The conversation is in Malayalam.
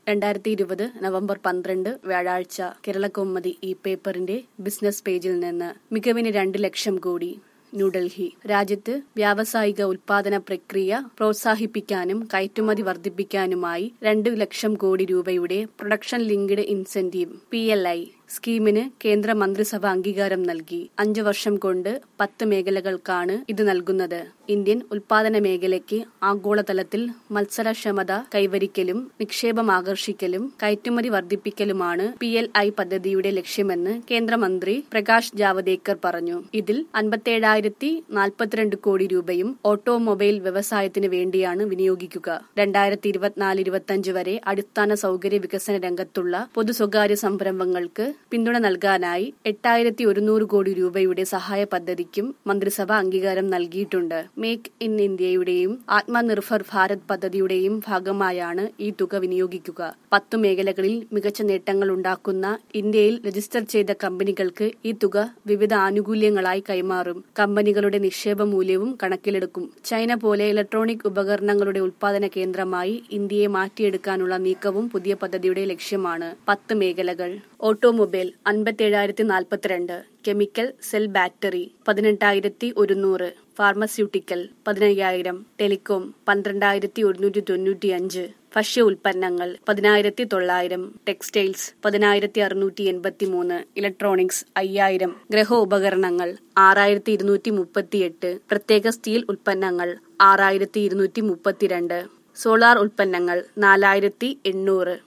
രണ്ടായിരത്തി ഇരുപത് നവംബർ പന്ത്രണ്ട് വ്യാഴാഴ്ച കേരളകൗമുദി ഈ പേപ്പറിന്റെ ബിസിനസ് പേജിൽ നിന്ന് മികവിന് രണ്ട് ലക്ഷം കോടി ന്യൂഡൽഹി രാജ്യത്ത് വ്യാവസായിക ഉൽപാദന പ്രക്രിയ പ്രോത്സാഹിപ്പിക്കാനും കയറ്റുമതി വർദ്ധിപ്പിക്കാനുമായി രണ്ട് ലക്ഷം കോടി രൂപയുടെ production linked incentive P L I സ്കീമിന് കേന്ദ്ര മന്ത്രിസഭ അംഗീകാരം നൽകി അഞ്ചു വർഷം കൊണ്ട് പത്ത് മേഖലകൾക്കാണ് ഇത് നൽകുന്നത് ഇന്ത്യൻ ഉൽപാദന മേഖലയ്ക്ക് ആഗോളതലത്തിൽ മത്സരക്ഷമത കൈവരിക്കലും നിക്ഷേപം ആകർഷിക്കലും കയറ്റുമതി വർദ്ധിപ്പിക്കലുമാണ് പി എൽ ഐ പദ്ധതിയുടെ ലക്ഷ്യമെന്ന് കേന്ദ്രമന്ത്രി പ്രകാശ് ജാവദേക്കർ പറഞ്ഞു ഇതിൽ അൻപത്തേഴായിരത്തി നാൽപ്പത്തിരണ്ട് കോടി രൂപയും ഓട്ടോമൊബൈൽ വ്യവസായത്തിന് വേണ്ടിയാണ് വിനിയോഗിക്കുക രണ്ടായിരത്തി ഇരുപത്തിനാല് ഇരുപത്തിയഞ്ച് വരെ അടിസ്ഥാന സൗകര്യ വികസന രംഗത്തുള്ള പൊതു സ്വകാര്യ സംരംഭങ്ങൾക്ക് പിന്തുണ നൽകാനായി എട്ടായിരത്തി ഒരുന്നൂറ് കോടി രൂപയുടെ സഹായ പദ്ധതിക്കും മന്ത്രിസഭ അംഗീകാരം നൽകിയിട്ടുണ്ട് മേക്ക് ഇൻ ഇന്ത്യയുടെയും ആത്മനിർഭർ ഭാരത് പദ്ധതിയുടെയും ഭാഗമായാണ് ഈ തുക വിനിയോഗിക്കുക പത്തു മേഖലകളിൽ മികച്ച നേട്ടങ്ങൾ ഉണ്ടാക്കുന്ന ഇന്ത്യയിൽ രജിസ്റ്റർ ചെയ്ത കമ്പനികൾക്ക് ഈ തുക വിവിധ ആനുകൂല്യങ്ങളായി കൈമാറും കമ്പനികളുടെ നിക്ഷേപ മൂല്യവും കണക്കിലെടുക്കും ചൈന പോലെ ഇലക്ട്രോണിക് ഉപകരണങ്ങളുടെ ഉൽപാദന കേന്ദ്രമായി ഇന്ത്യയെ മാറ്റിയെടുക്കാനുള്ള നീക്കവും പുതിയ പദ്ധതിയുടെ ലക്ഷ്യമാണ് പത്ത് മേഖലകൾ ഓട്ടോമൊബൈൽ അൻപത്തേഴായിരത്തി നാൽപ്പത്തിരണ്ട് കെമിക്കൽ സെൽ ബാറ്ററി പതിനെട്ടായിരത്തി ഒരുന്നൂറ് ഫാർമസ്യൂട്ടിക്കൽ പതിനയ്യായിരം ടെലികോം പന്ത്രണ്ടായിരത്തി ഒരുന്നൂറ്റി തൊണ്ണൂറ്റി അഞ്ച് ഭക്ഷ്യ ഉൽപ്പന്നങ്ങൾ പതിനായിരത്തി തൊള്ളായിരം ടെക്സ്റ്റൈൽസ് പതിനായിരത്തി അറുന്നൂറ്റി എൺപത്തി മൂന്ന് ഇലക്ട്രോണിക്സ് അയ്യായിരം ഗ്രഹ ഉപകരണങ്ങൾ ആറായിരത്തി ഇരുന്നൂറ്റി മുപ്പത്തിയെട്ട് പ്രത്യേക സ്റ്റീൽ ഉൽപ്പന്നങ്ങൾ ആറായിരത്തി ഇരുന്നൂറ്റി മുപ്പത്തിരണ്ട് സോളാർ ഉൽപ്പന്നങ്ങൾ നാലായിരത്തി എണ്ണൂറ്